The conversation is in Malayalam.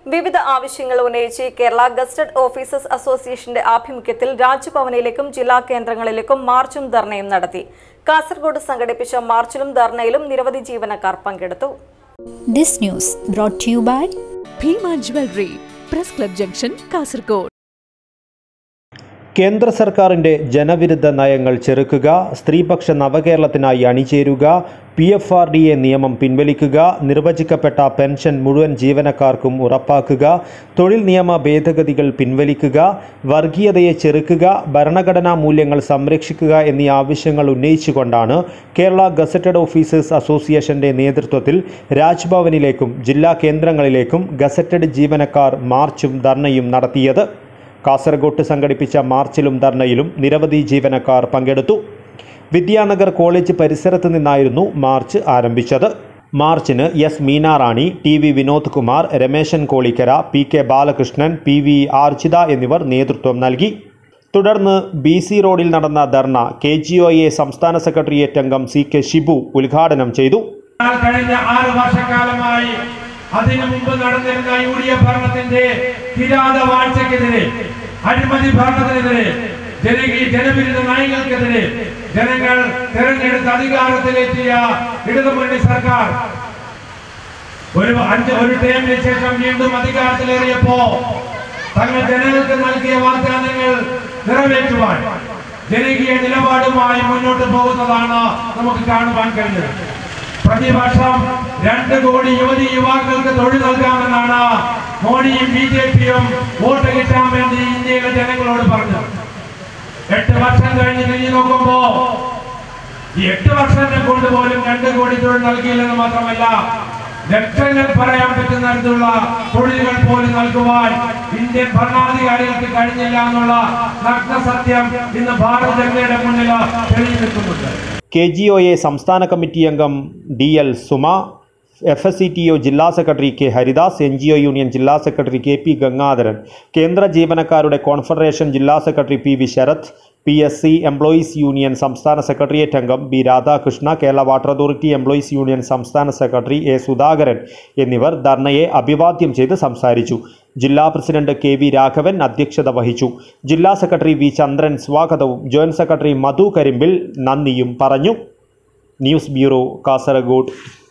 വിവിധ ആവശ്യങ്ങൾ ഉന്നയിച്ച് കേരള ഗസ്റ്റഡ് ഓഫീസേഴ്സ് അസോസിയേഷന്റെ ആഭിമുഖ്യത്തിൽ രാജ്ഭവനിലേക്കും ജില്ലാ കേന്ദ്രങ്ങളിലേക്കും മാർച്ചും ധർണയും നടത്തി കാസർഗോഡ് സംഘടിപ്പിച്ച മാർച്ചിലും ധർണയിലും നിരവധി ജീവനക്കാർ പങ്കെടുത്തു This news brought to you by Bhima jewellery press club junction Kasaragod കേന്ദ്ര സർക്കാരിൻ്റെ ജനവിരുദ്ധ നയങ്ങൾ ചെറുക്കുക സ്ത്രീപക്ഷ നവകേരളത്തിനായി അണിചേരുക P F R D A നിയമം പിൻവലിക്കുക നിർവചിക്കപ്പെട്ട പെൻഷൻ മുഴുവൻ ജീവനക്കാർക്കും ഉറപ്പാക്കുക തൊഴിൽ നിയമ ഭേദഗതികൾ പിൻവലിക്കുക വർഗീയതയെ ചെറുക്കുക ഭരണഘടനാ മൂല്യങ്ങൾ സംരക്ഷിക്കുക എന്നീ ആവശ്യങ്ങൾ ഉന്നയിച്ചുകൊണ്ടാണ് കേരള ഗസറ്റഡ് ഓഫീസേഴ്സ് അസോസിയേഷന്റെ നേതൃത്വത്തിൽ രാജ്ഭവനിലേക്കും ജില്ലാ കേന്ദ്രങ്ങളിലേക്കും ഗസറ്റഡ് ജീവനക്കാർ മാർച്ചും ധർണയും നടത്തിയത് കാസർഗോട്ട് സംഘടിപ്പിച്ച മാർച്ചിലും ധർണയിലും നിരവധി ജീവനക്കാർ പങ്കെടുത്തു വിദ്യാനഗർ കോളേജ് പരിസരത്ത് നിന്നായിരുന്നു മാർച്ച് ആരംഭിച്ചത് മാർച്ചിന് S Meenarani T V Vinod Kumar Rameshan Kolikkara P K Balakrishnan P V Arjitha എന്നിവർ നേതൃത്വം നൽകി തുടർന്ന് ബി സി റോഡിൽ നടന്ന ധർണ കെ ജി ഒ എ സംസ്ഥാന സെക്രട്ടേറിയറ്റ് അംഗം സി കെ ഷിബു ഉദ്ഘാടനം ചെയ്തു എന്നാൽ കഴിഞ്ഞ ആറ് വർഷക്കാലമായി അതിനു മുമ്പ് നടന്നിരുന്ന യു ഡി എഫ് ഭരണത്തിന്റെ കിരാത വാഴ്ചക്കെതിരെ അഴിമതി ഭരണത്തിനെതിരെ ജനകീയ ജനവിരുദ്ധ നയങ്ങൾക്കെതിരെ ജനങ്ങൾ തെരഞ്ഞെടുത്ത് അധികാരത്തിലെത്തിയ ഇടതുമുന്നണി സർക്കാർ ഒരു അഞ്ച് ഒരു ടേമിന് ശേഷം വീണ്ടും അധികാരത്തിലേറിയപ്പോ തങ്ങൾ ജനങ്ങൾക്ക് നൽകിയ വാഗ്ദാനങ്ങൾ നിറവേറ്റുവാൻ ജനകീയ നിലപാടുമായി മുന്നോട്ട് പോകുന്നതാണ് നമുക്ക് കാണുവാൻ കഴിഞ്ഞത് പ്രതിവർഷം രണ്ട് കോടി യുവതി യുവാക്കൾക്ക് തൊഴിൽ നൽകാമെന്നാണ് മോഡിയും ബി ജെ പിയും വോട്ട് കിട്ടാൻ വേണ്ടി ഇന്ത്യയിലെ ജനങ്ങളോട് പറഞ്ഞത് എട്ട് വർഷം കഴിഞ്ഞ് തിരിഞ്ഞു നോക്കുമ്പോ ഈ എട്ട് വർഷത്തെ കൊണ്ട് പോലും രണ്ട് കോടി തൊഴിൽ നൽകിയില്ലെന്ന് മാത്രമല്ല ലക്ഷങ്ങൾ പറയാൻ പറ്റുന്ന തരത്തിലുള്ള തൊഴിലുകൾ പോലും നൽകുവാൻ ഇന്ത്യൻ ഭരണാധികാരികൾക്ക് കഴിഞ്ഞില്ല എന്നുള്ള നഗ്ന സത്യം ഇന്ന് ഭാരത ജനതയുടെ മുന്നിൽ തെളിഞ്ഞു നിൽക്കുന്നുണ്ട് കെ ജി ഒ എ സംസ്ഥാന കമ്മിറ്റി അംഗം D L Suma F S C T O ജില്ലാ secretary K Haridas N G O union ജില്ലാ സെക്രട്ടറി കെ പി ഗംഗാധരൻ കേന്ദ്ര ജീവനക്കാരുടെ കോൺഫെഡറേഷൻ ജില്ലാ secretary P V Sarath P S C employees union സംസ്ഥാന സെക്രട്ടേറിയറ്റ് അംഗം B Radhakrishna Kerala water authority employees union സംസ്ഥാന സെക്രട്ടറി എ സുധാകരൻ എന്നിവർ ധർണയെ അഭിവാദ്യം ചെയ്ത് സംസാരിച്ചു ജില്ലാ പ്രസിഡന്റ് കെ വി രാഘവൻ അധ്യക്ഷത വഹിച്ചു ജില്ലാ സെക്രട്ടറി വി ചന്ദ്രൻ സ്വാഗതവും ജോയിന്റ് സെക്രട്ടറി മധു കരിമ്പിൽ നന്ദിയും പറഞ്ഞു ന്യൂസ് ബ്യൂറോ കാസർഗോഡ്